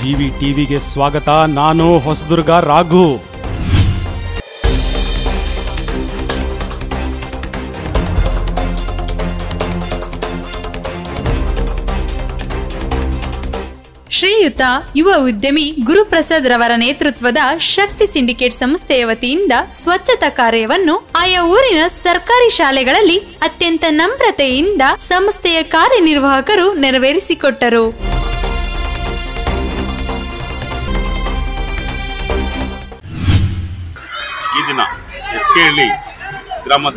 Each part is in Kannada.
ಜಿವಿ ಟಿವಿಗೆ ಸ್ವಾಗತ ನಾನು ಹೊಸದುರ್ಗ ರಾಘು ಶ್ರೀಯುತ ಯುವ ಉದ್ಯಮಿ ಗುರುಪ್ರಸಾದ್ ರವರ ನೇತೃತ್ವದ ಶಕ್ತಿ ಸಿಂಡಿಕೇಟ್ ಸಂಸ್ಥೆಯ ವತಿಯಿಂದ ಸ್ವಚ್ಛತಾ ಕಾರ್ಯವನ್ನು ಆಯಾ ಊರಿನ ಸರ್ಕಾರಿ ಶಾಲೆಗಳಲ್ಲಿ ಅತ್ಯಂತ ನಮ್ರತೆಯಿಂದ ಸಂಸ್ಥೆಯ ಕಾರ್ಯನಿರ್ವಾಹಕರು ನೆರವೇರಿಸಿಕೊಟ್ಟರು ಈ ದಿನ ಎಸ್ ಕೆ ಹಳ್ಳಿ ಗ್ರಾಮದ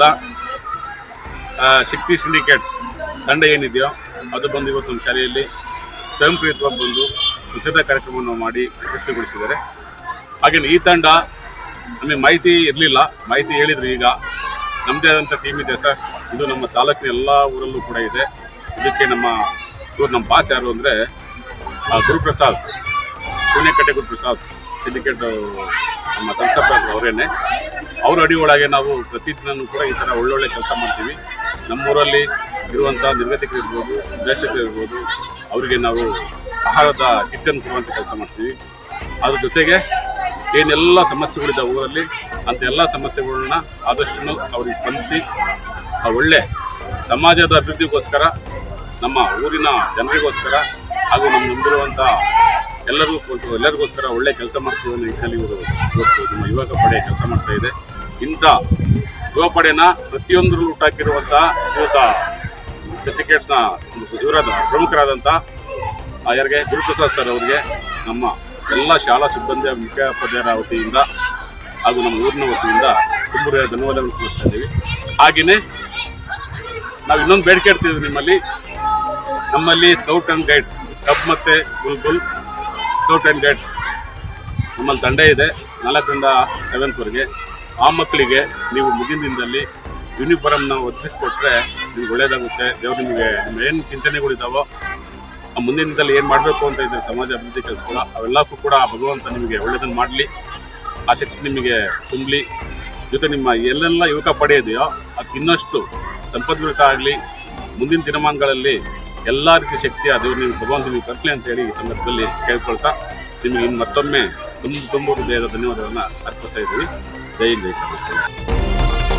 ಆ, ಶಕ್ತಿ ಸಿಂಡಿಕೇಟ್ಸ್ ತಂಡ ಏನಿದೆಯೋ ಅದು ಬಂದು ಇವತ್ತು ನಮ್ಮ ಶಾಲೆಯಲ್ಲಿ ಸ್ವಯಂಪ್ರೇರಿತವಾಗಿ ಬಂದು ಸ್ವಚ್ಛತಾ ಕಾರ್ಯಕ್ರಮವನ್ನು ಮಾಡಿ ಯಶಸ್ವಿಗೊಳಿಸಿದ್ದಾರೆ ಹಾಗೆಯೇ ಈ ತಂಡ ನಮಗೆ ಮಾಹಿತಿ ಇರಲಿಲ್ಲ ಮಾಹಿತಿ ಹೇಳಿದ್ರು ಈಗ ನಮ್ಮದೇ ಆದಂಥ ಟೀಮ್ ಇದೆ ಸರ್ ಇದು ನಮ್ಮ ತಾಲೂಕಿನ ಎಲ್ಲ ಊರಲ್ಲೂ ಕೂಡ ಇದೆ ಇದಕ್ಕೆ ನಮ್ಮ ಇವ್ರು ನಮ್ಮ ಬಾಸ್ ಯಾರು ಅಂದರೆ ಗುರುಪ್ರಸಾದ್ ಶೂನ್ಯಕಟ್ಟೆ ಗುರುಪ್ರಸಾದ್ ಸಿಂಡಿಕೇಟ್ ನಮ್ಮ ಸಂಸ್ಥಾಪಕ ಅವರೇನೆ ಅವ್ರ ಅಡಿ ಒಳಗೆ ನಾವು ಪ್ರತಿದಿನನೂ ಕೂಡ ಈ ಥರ ಒಳ್ಳೊಳ್ಳೆ ಕೆಲಸ ಮಾಡ್ತೀವಿ ನಮ್ಮೂರಲ್ಲಿ ಇರುವಂಥ ನಿರ್ಗತಿಕರು ಇರ್ಬೋದು ನಿರ್ದೇಶಕರು ಇರ್ಬೋದು ಅವರಿಗೆ ನಾವು ಆಹಾರದ ಕಿಟ್ಟನ್ನು ಕೊಡುವಂಥ ಕೆಲಸ ಮಾಡ್ತೀವಿ ಅದ್ರ ಜೊತೆಗೆ ಏನೆಲ್ಲ ಸಮಸ್ಯೆಗಳಿದ್ದಾವೆ ಊರಲ್ಲಿ ಅಂಥ ಎಲ್ಲ ಸಮಸ್ಯೆಗಳನ್ನ ಆದಷ್ಟು ಅವ್ರಿಗೆ ಸ್ಪಂದಿಸಿ ಆ ಒಳ್ಳೆ ಸಮಾಜದ ಅಭಿವೃದ್ಧಿಗೋಸ್ಕರ ನಮ್ಮ ಊರಿನ ಜನರಿಗೋಸ್ಕರ ಹಾಗೂ ನಮ್ಮ ನಂಬಿರುವಂಥ ಎಲ್ಲರಿಗೂ ಕೊಟ್ಟು ಎಲ್ಲರಿಗೋಸ್ಕರ ಒಳ್ಳೆ ಕೆಲಸ ಮಾಡ್ತೀವಿ ಅನ್ನೋ ನಿಟ್ಟಿನಲ್ಲಿ ಇವರು ಇವತ್ತು ನಮ್ಮ ಯುವಕ ಪಡೆ ಕೆಲಸ ಮಾಡ್ತಾ ಇದೆ ಇಂಥ ಯುವ ಪಡೆನ ಪ್ರತಿಯೊಂದರಲ್ಲೂ ಹುಟ್ಟಾಕಿರುವಂಥ ಶ್ರೀಯುತ ಕ್ರಿಕೆಟ್ಸ್ನ ಇವರಾದ ಪ್ರಮುಖರಾದಂಥ ಆ ಯಾರಿಗೆ ಗುರುಪ್ರಸಾದ್ ಸರ್ ಅವರಿಗೆ ನಮ್ಮ ಎಲ್ಲ ಶಾಲಾ ಸಿಬ್ಬಂದಿಯ ಮುಖ್ಯೋಪಾಧ್ಯಾಯರ ವತಿಯಿಂದ ಹಾಗೂ ನಮ್ಮ ಊರಿನ ವತಿಯಿಂದ ತುಂಬ ಧನ್ಯವಾದಗಳನ್ನು ಸಲ್ಲಿಸ್ತಾ ಇದ್ದೀವಿ ಹಾಗೆಯೇ ನಾವು ಇನ್ನೊಂದು ಬೇಡಿಕೆ ಇಡ್ತೀವಿ ನಿಮ್ಮಲ್ಲಿ ನಮ್ಮಲ್ಲಿ ಸ್ಕೌಟ್ ಆ್ಯಂಡ್ ಗೈಡ್ಸ್ ಕಬ್ ಮತ್ತು ಬುಲ್ಬುಲ್ ಸ್ಕೌಟ್ ಆ್ಯಂಡ್ ಗೈಡ್ಸ್ ನಮ್ಮಲ್ಲಿ ತಂಡ ಇದೆ ನಾಲ್ಕರಿಂದ ಸೆವೆಂತ್ವರೆಗೆ ಆ ಮಕ್ಕಳಿಗೆ ನೀವು ಮುಂದಿನ ದಿನದಲ್ಲಿ ಯೂನಿಫಾರ್ಮ್ನ ಒದಗಿಸ್ಕೊಟ್ರೆ ನಿಮ್ಗೆ ಒಳ್ಳೇದಾಗುತ್ತೆ ದೇವ್ರು ನಿಮಗೆ ನಿಮ್ಮ ಏನು ಚಿಂತನೆಗಳಿದ್ದಾವೋ ಆ ಮುಂದಿನ ದಿನದಲ್ಲಿ ಏನು ಮಾಡಬೇಕು ಅಂತ ಇದ್ದಾರೆ ಸಮಾಜ ಅಭಿವೃದ್ಧಿ ಕೆಲಸಗಳು ಅವೆಲ್ಲಕ್ಕೂ ಕೂಡ ಆ ಭಗವಂತ ನಿಮಗೆ ಒಳ್ಳೆಯದನ್ನು ಮಾಡಲಿ ಆ ಶಕ್ತಿ ನಿಮಗೆ ತುಂಬಲಿ ಜೊತೆ ನಿಮ್ಮ ಎಲ್ಲೆಲ್ಲ ಯುವಕ ಪಡೆಯಿದೆಯೋ ಅದು ಇನ್ನಷ್ಟು ಸಂಪದ್ಭರಿತ ಆಗಲಿ ಮುಂದಿನ ದಿನಮಾನಗಳಲ್ಲಿ ಎಲ್ಲ ರೀತಿಯ ಶಕ್ತಿ ಆ ದೇವ್ರು ನಿಮ್ಗೆ ಭಗವಂತ ನಿಮಗೆ ತರಲಿ ಅಂತ ಹೇಳಿ ಈ ಸಂದರ್ಭದಲ್ಲಿ ಕೇಳ್ಕೊಳ್ತಾ ನಿಮಗೆ ಇನ್ನು ಮತ್ತೊಮ್ಮೆ ತುಂಬ ತುಂಬ ಹೃದಯದ ಧನ್ಯವಾದಗಳನ್ನು ಅರ್ಪಿಸ್ತಾ ಇದ್ದೀವಿ ಜೈ ಹಿಂದ್, ಜೈ ಕರ್ನಾಟಕ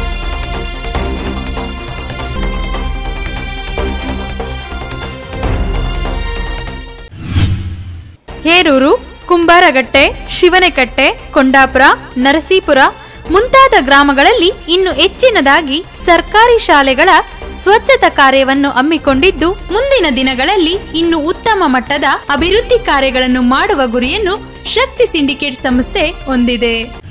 ಹೇರೂರು ಕುಂಬಾರಗಟ್ಟೆ ಶಿವನೆಕಟ್ಟೆ ಕೊಂಡಾಪುರ ನರಸೀಪುರ ಮುಂತಾದ ಗ್ರಾಮಗಳಲ್ಲಿ ಇನ್ನು ಹೆಚ್ಚಿನದಾಗಿ ಸರ್ಕಾರಿ ಶಾಲೆಗಳ ಸ್ವಚ್ಛತಾ ಕಾರ್ಯವನ್ನು ಹಮ್ಮಿಕೊಂಡಿದ್ದು ಮುಂದಿನ ದಿನಗಳಲ್ಲಿ ಇನ್ನು ಉತ್ತಮ ಮಟ್ಟದ ಅಭಿವೃದ್ಧಿ ಕಾರ್ಯಗಳನ್ನು ಮಾಡುವ ಗುರಿಯನ್ನು ಶಕ್ತಿ ಸಿಂಡಿಕೇಟ್ ಸಂಸ್ಥೆ ಹೊಂದಿದೆ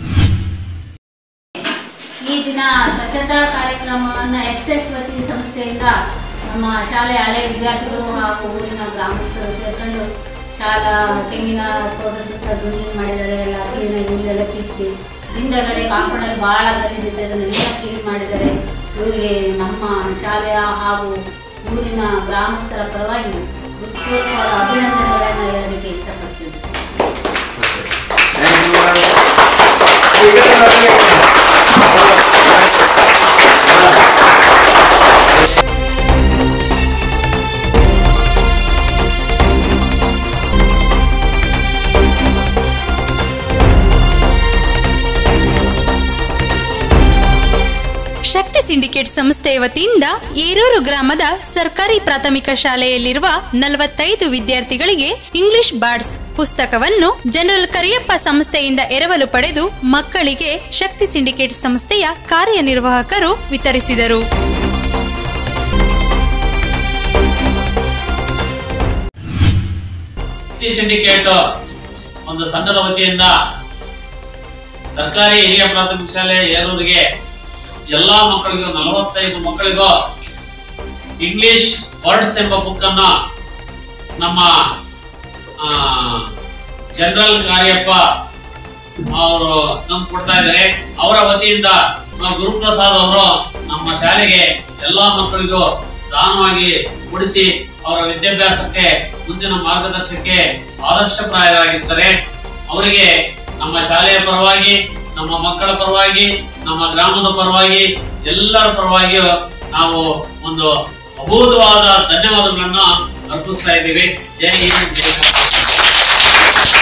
ಈ ದಿನ ಸ್ವಚ್ಛತಾ ಕಾರ್ಯಕ್ರಮವನ್ನು ಎಸ್ ಎಸ್ ವತಿ ಸಂಸ್ಥೆಯಿಂದ ನಮ್ಮ ಶಾಲೆ ಹಳೆ ವಿದ್ಯಾರ್ಥಿಗಳು ಹಾಗೂ ಊರಿನ ಗ್ರಾಮಸ್ಥರು ಸೇರ್ಕೊಂಡು ಶಾಲಾ ತೆಂಗಿನ ತೋಟದ ಸುತ್ತ ಕ್ಲೀನ್ ಮಾಡಿದ್ದಾರೆ ಎಲ್ಲ ಕ್ಲೀನ್ ಹುಲ್ಲೆಲ್ಲ ಕಿತ್ತಿ ಹಿಂದಗಡೆ ಕಾಂಪೌಂಡಲ್ಲಿ ಭಾಳ ಗಲೀಜಿದೆ ಅದನ್ನೆಲ್ಲ ಕ್ಲೀನ್ ಮಾಡಿದ್ದಾರೆ ಇವರಿಗೆ ನಮ್ಮ ಶಾಲೆಯ ಹಾಗೂ ಊರಿನ ಗ್ರಾಮಸ್ಥರ ಪರವಾಗಿ ಹೃತ್ಪೂರ್ವಕವಾದ ಅಭಿನಂದನೆಗಳನ್ನು ಹೇಳಲಿಕ್ಕೆ ಇಷ್ಟಪಡ್ತೀನಿ ಶಕ್ತಿ ಸಿಂಡಿಕೇಟ್ ಸಂಸ್ಥೆಯ ವತಿಯಿಂದ ಏರೂರು ಗ್ರಾಮದ ಸರ್ಕಾರಿ ಪ್ರಾಥಮಿಕ ಶಾಲೆಯಲ್ಲಿರುವ ನಲವತ್ತೈದು ವಿದ್ಯಾರ್ಥಿಗಳಿಗೆ ಇಂಗ್ಲಿಷ್ ಬಾರ್ಡ್ಸ್ ಪುಸ್ತಕವನ್ನು ಜನರಲ್ ಕರಿಯಪ್ಪ ಸಂಸ್ಥೆಯಿಂದ ಎರವಲು ಪಡೆದು ಮಕ್ಕಳಿಗೆ ಶಕ್ತಿ ಸಿಂಡಿಕೇಟ್ ಸಂಸ್ಥೆಯ ಕಾರ್ಯನಿರ್ವಾಹಕರು ವಿತರಿಸಿದರು ಶಕ್ತಿ ಸಿಂಡಿಕೇಟ್ ಒಂದು ಸಂಘದ ವತಿಯಿಂದ ಸರ್ಕಾರಿ ಹಿರಿಯ ಪ್ರಾಥಮಿಕ ಶಾಲೆ ಏರೂರಿಗೆ ಎಲ್ಲಾ ಮಕ್ಕಳಿಗೂ ನಲವತ್ತೈದು ಮಕ್ಕಳಿಗೂ ಇಂಗ್ಲಿಷ್ ವರ್ಡ್ಸ್ ಎಂಬ ಬುಕ್ ಅನ್ನ ನಮ್ಮ ಜನರಲ್ ಕಾರ್ಯಪ್ಪ ಅವರು ನಮ್ಗೆ ಕೊಡ್ತಾ ಇದ್ದಾರೆ ಅವರ ವತಿಯಿಂದ ನಾವು ಗುರುಪ್ರಸಾದ್ ಅವರು ನಮ್ಮ ಶಾಲೆಗೆ ಎಲ್ಲಾ ಮಕ್ಕಳಿಗೂ ದಾನವಾಗಿ ಕೊಡಿಸಿ ಅವರ ವಿದ್ಯಾಭ್ಯಾಸಕ್ಕೆ ಮುಂದಿನ ಮಾರ್ಗದರ್ಶನಕ್ಕೆ ಆದರ್ಶಪ್ರಾಯರಾಗಿರ್ತಾರೆ ಅವರಿಗೆ ನಮ್ಮ ಶಾಲೆಯ ಪರವಾಗಿ ನಮ್ಮ ಮಕ್ಕಳ ಪರವಾಗಿ ನಮ್ಮ ಗ್ರಾಮದ ಪರವಾಗಿ ಎಲ್ಲರ ಪರವಾಗಿಯೂ ನಾವು ಒಂದು ಅಭೂತವಾದ ಧನ್ಯವಾದಗಳನ್ನ ಅರ್ಪಿಸ್ತಾ ಇದ್ದೀವಿ ಜೈ ಹಿಂದ್ ಜೈ ಕರ್ನಾಟಕ.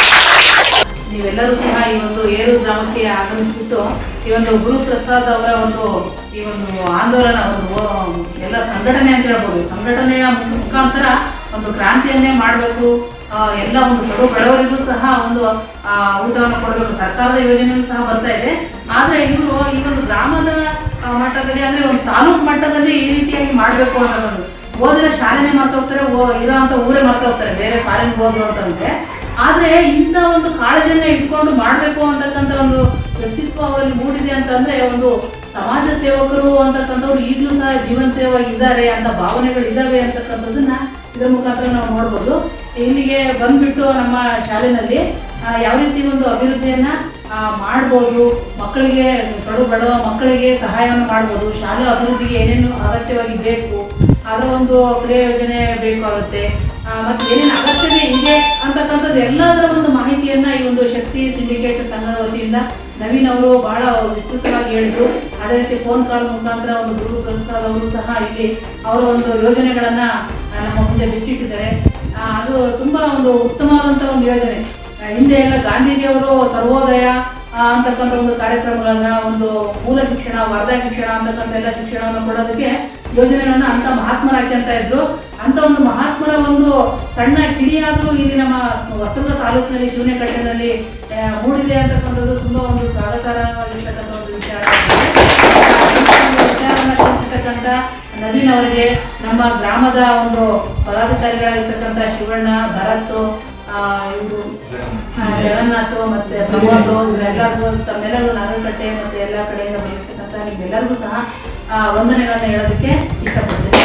ಎಲ್ಲರೂ ಸಹ ಈ ಒಂದು ಏರು ಗ್ರಾಮಕ್ಕೆ ಆಗಮಿಸಿಬಿಟ್ಟು ಈ ಒಂದು ಗುರು ಪ್ರಸಾದ್ ಅವರ ಒಂದು ಈ ಒಂದು ಆಂದೋಲನ ಒಂದು ಓ- ಎಲ್ಲ ಸಂಘಟನೆ ಅಂತ ಹೇಳ್ಬೋದು ಸಂಘಟನೆಯ ಮುಖಾಂತರ ಒಂದು ಕ್ರಾಂತಿಯನ್ನೇ ಮಾಡಬೇಕು ಎಲ್ಲ ಒಂದು ಕಡು ಬಡವರಿಗೂ ಸಹ ಒಂದು ಆ, ಊಟವನ್ನು ಕೊಡಬೇಕು ಸರ್ಕಾರದ ಯೋಜನೆಯೂ ಸಹ ಬರ್ತಾ ಇದೆ ಆದ್ರೆ ಇವರು ಈ ಒಂದು ಗ್ರಾಮದ ಆ, ಮಟ್ಟದಲ್ಲಿ ಅಂದ್ರೆ ಒಂದು ತಾಲೂಕು ಮಟ್ಟದಲ್ಲಿ ಈ ರೀತಿಯಾಗಿ ಮಾಡಬೇಕು ಅನ್ನೋದು ಹೋದ್ರೆ ಶಾಲೆನೇ ಮರ್ತ ಹೋಗ್ತಾರೆ ಓ- ಇರೋ ಅಂತ ಊರೇ ಮರ್ತ ಹೋಗ್ತಾರೆ ಬೇರೆ ಫಾರಿನ್ ಹೋದ್ರು ಅಂತಂದ್ರೆ ಆದ್ರೆ ಇಂಥ ಒಂದು ಕಾಳಜಿಯನ್ನ ಇಟ್ಕೊಂಡು ಮಾಡ್ಬೇಕು ಅಂತಕ್ಕಂಥ ಒಂದು ವ್ಯಕ್ತಿತ್ವ ಅವರಲ್ಲಿ ಮೂಡಿದೆ ಅಂತಂದ್ರೆ ಒಂದು ಸಮಾಜ ಸೇವಕರು ಅಂತಕ್ಕಂಥವ್ರು ಈಗಲೂ ಸಹ ಜೀವಂತವಾಗಿ ಇದ್ದಾರೆ ಅಂತ ಭಾವನೆಗಳು ಇದ್ದಾವೆ ಅಂತಕ್ಕಂಥದ್ದನ್ನ ಇದ್ರ ಮುಖಾಂತರ ನಾವು ನೋಡ್ಬೋದು ಇಲ್ಲಿಗೆ ಬಂದ್ಬಿಟ್ಟು ನಮ್ಮ ಶಾಲೆನಲ್ಲಿ ಆ, ಯಾವ ರೀತಿ ಒಂದು ಅಭಿವೃದ್ಧಿಯನ್ನ ಆ, ಮಾಡ್ಬೋದು ಮಕ್ಕಳಿಗೆ ಕಡು ಬಡವ ಮಕ್ಕಳಿಗೆ ಸಹಾಯವನ್ನು ಮಾಡ್ಬೋದು ಶಾಲೆ ಅಭಿವೃದ್ಧಿಗೆ ಏನೇನು ಅಗತ್ಯವಾಗಿ ಬೇಕು ಅದರ ಒಂದು ಕ್ರಿಯಾ ಯೋಜನೆ ಬೇಕಾಗುತ್ತೆ ಆ, ಮತ್ತೆ ಏನೇನು ಅಗತ್ಯತೆ ಇದೆ ಅಂತಕ್ಕಂಥದ್ದು ಎಲ್ಲದರ ಒಂದು ಮಾಹಿತಿಯನ್ನ ಈ ಒಂದು ಶಕ್ತಿ ಸಿಂಡಿಕೇಟ್ ಸಂಘದ ವತಿಯಿಂದ ನವೀನ್ ಅವರು ಬಹಳ ವಿಸ್ತೃತವಾಗಿ ಹೇಳಿದ್ರು ಅದೇ ರೀತಿ ಫೋನ್ ಕಾಲ್ ಮುಖಾಂತರ ಒಂದು ಗುರು ಪ್ರಸಾದ್ ಅವರು ಸಹ ಇಲ್ಲಿ ಅವರ ಒಂದು ಯೋಜನೆಗಳನ್ನ ಆ, ನಮ್ಮ ಮುಂದೆ ಬಿಚ್ಚಿಟ್ಟಿದ್ದಾರೆ ಆ, ಅದು ತುಂಬಾ ಒಂದು ಉತ್ತಮವಾದಂತ ಒಂದು ಯೋಜನೆ ಆ, ಹಿಂದೆ ಎಲ್ಲ ಗಾಂಧೀಜಿಯವರು ಸರ್ವೋದಯ ಆ, ಅಂತಕ್ಕಂಥ ಒಂದು ಕಾರ್ಯಕ್ರಮಗಳನ್ನ ಒಂದು ಮೂಲ ಶಿಕ್ಷಣ ವರ್ಧಾ ಶಿಕ್ಷಣ ಅಂತಕ್ಕಂಥ ಎಲ್ಲ ಶಿಕ್ಷಣವನ್ನು ಕೊಡೋದಕ್ಕೆ ಯೋಜನೆಗಳನ್ನ ಅಂತ ಮಹಾತ್ಮರು ಹಾಕ್ಯಂತ ಇದ್ರು ಅಂತ ಒಂದು ಮಹಾತ್ಮರ ಒಂದು ಸಣ್ಣ ಕಿಡಿಯಾದ್ರೂ ಇಲ್ಲಿ ನಮ್ಮ ಹೊಸದುರ್ಗ ತಾಲೂಕಿನಲ್ಲಿ ಶಿವನೆಕಟ್ಟೆನಲ್ಲಿ ಆ, ಮೂಡಿದೆ ಅಂತಕ್ಕಂಥದ್ದು ತುಂಬಾ ಒಂದು ಸ್ವಾಗತಾರ್ಹವಾಗಿರ್ತಕ್ಕಂಥ ಒಂದು ವಿಚಾರ ವಿಚಾರವನ್ನ ತಿಳಿಸಿರ್ತಕ್ಕಂಥ ನವೀನ್ ಅವರಿಗೆ ನಮ್ಮ ಗ್ರಾಮದ ಒಂದು ಪದಾಧಿಕಾರಿಗಳಾಗಿರ್ತಕ್ಕಂಥ ಶಿವಣ್ಣ ಭರತ್ ಆ, ಇವರು ಆ, ಜಗನ್ನಾಥ್ ಮತ್ತೆ ಪ್ರಮೋದ್ ಇವರೆಲ್ಲರಿಗೂ ತಮ್ಮೆಲ್ಲರಿಗೂ ನಾಗರಕಟ್ಟೆ ಮತ್ತೆ ಎಲ್ಲ ಕಡೆಯಿಂದ ಬಂದಿರ್ತಕ್ಕಂಥ ನಿಮ್ಗೆಲ್ಲರಿಗೂ ಸಹ ಆ, ವಂದನೆಗಳನ್ನ ಹೇಳೋದಕ್ಕೆ ಇಷ್ಟಪಡ್ತೀನಿ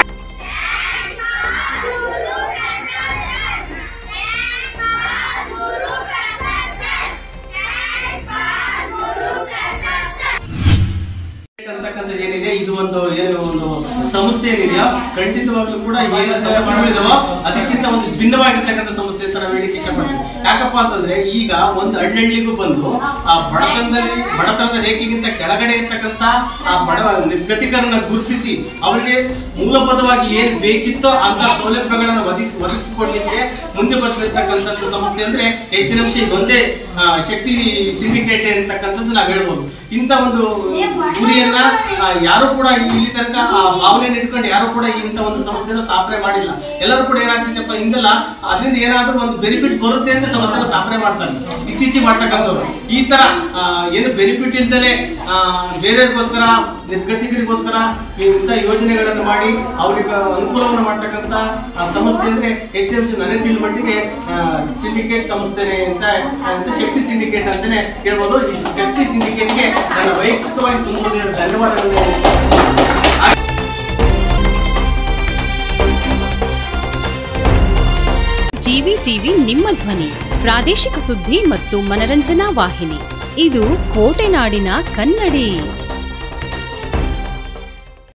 ಅಂತಕ್ಕಂಥದ್ದು ಏನಿದೆ ಇದು ಒಂದು ಏನು ಒಂದು ಸಂಸ್ಥೆ ಏನಿದೆಯೋ ಖಂಡಿತವಾಗ್ಲೂ ಕೂಡ ಏನು ಸಂಸ್ಥೆಗಳಿದಾವೋ ಅದಕ್ಕಿಂತ ಒಂದು ಭಿನ್ನವಾಗಿರ್ತಕ್ಕಂಥ ಸಂಸ್ಥೆ ಅಂತ ನಾವು ಹೇಳಿಕ್ಕೆ ಇಷ್ಟಪಡ್ತೀವಿ ಯಾಕಪ್ಪ ಅಂತಂದ್ರೆ ಈಗ ಒಂದು ಹಳ್ಳಿಗೂ ಬಂದು ಆ ಬಡತನದಲ್ಲಿ ಬಡತನದ ರೇಖೆಗಿಂತ ಕೆಳಗಡೆ ಇರ್ತಕ್ಕಂಥ ಆ ಬಡವ ನಿರ್ಗತಿಕರನ್ನ ಗುರುತಿಸಿ ಅವರಿಗೆ ಮೂಲಭೂತವಾಗಿ ಏನ್ ಬೇಕಿತ್ತೋ ಅಂತ ಸೌಲಭ್ಯಗಳನ್ನು ಒದಗಿ ಒದಗಿಸಿಕೊಡ್ಲಿಕ್ಕೆ ಮುಂದೆ ಬರ್ತಿರ್ತಕ್ಕಂಥದ್ದು ಸಂಸ್ಥೆ ಅಂದ್ರೆ ಹೆಚ್ಚಿನ ಅಂಶ ಇದೊಂದೇ ಆ, ಶಕ್ತಿ ಸಿಂಡಿಕೇಟ್ ಅಂತಕ್ಕಂಥದ್ದು ನಾವು ಹೇಳ್ಬೋದು ಇಂಥ ಒಂದು ಗುರಿಯನ್ನ ಆ, ಯಾರು ಕೂಡ ಇಲ್ಲಿ ತನಕ ಆ ಭಾವನೆಯನ್ನು ಇಟ್ಕೊಂಡು ಯಾರು ಕೂಡ ಇಂಥ ಒಂದು ಸಂಸ್ಥೆನ ಸ್ಥಾಪನೆ ಮಾಡಿಲ್ಲ ಎಲ್ಲರೂ ಕೂಡ ಏನಾಗ್ತಿದೆಪ್ಪ ಹಿಂದೆಲ್ಲ ಅದರಿಂದ ಏನಾದ್ರೂ ಒಂದು ಬೆನಿಫಿಟ್ ಬರುತ್ತೆ ಅಂತ ಸಂಸ್ಥೆನ ಸ್ಥಾಪನೆ ಮಾಡ್ತಾರೆ ಇತ್ತೀಚೆಗೆ ಮಾಡ್ತಕ್ಕಂಥವ್ರು ಈ ತರ ಆ, ಏನು ಬೆನಿಫಿಟ್ ಇಲ್ದಲೆ ಆ, ಬೇರೆಯವ್ರಿಗೋಸ್ಕರ ನಿರ್ಗತಿಕರಿಗೋಸ್ಕರ ಇಂಥ ಯೋಜನೆಗಳನ್ನು ಮಾಡಿ ಅವರಿಗೆ ಅನುಕೂಲವನ್ನು ಮಾಡ್ತಕ್ಕಂಥ ಆ ಸಂಸ್ಥೆ ಅಂದ್ರೆ ಹೆಚ್ಚಿನ ಅಂಶ ನನಗೆ ತಿಳಿದ ಮಟ್ಟಿಗೆ ಸಿಂಡಿಕೇಟ್ ಸಂಸ್ಥೆ ಅಂತ ಅಂತ ಶಕ್ತಿ ಸಿಂಡಿಕೇಟ್ ಅಂತಾನೆ ಹೇಳ್ಬೋದು ಈ ಶಕ್ತಿ ಸಿಂಡಿಕೇಟ್ಗೆ ನನ್ನ ವೈಯಕ್ತಿಕವಾಗಿ ತುಂಬ ಧನ್ಯವಾದಗಳು ಜಿವಿ ಟಿವಿ ನಿಮ್ಮ ಧ್ವನಿ ಪ್ರಾದೇಶಿಕ ಸುದ್ದಿ ಮತ್ತು ಮನರಂಜನಾ ವಾಹಿನಿ ಇದು ಕೋಟೆನಾಡಿನ ಕನ್ನಡಿ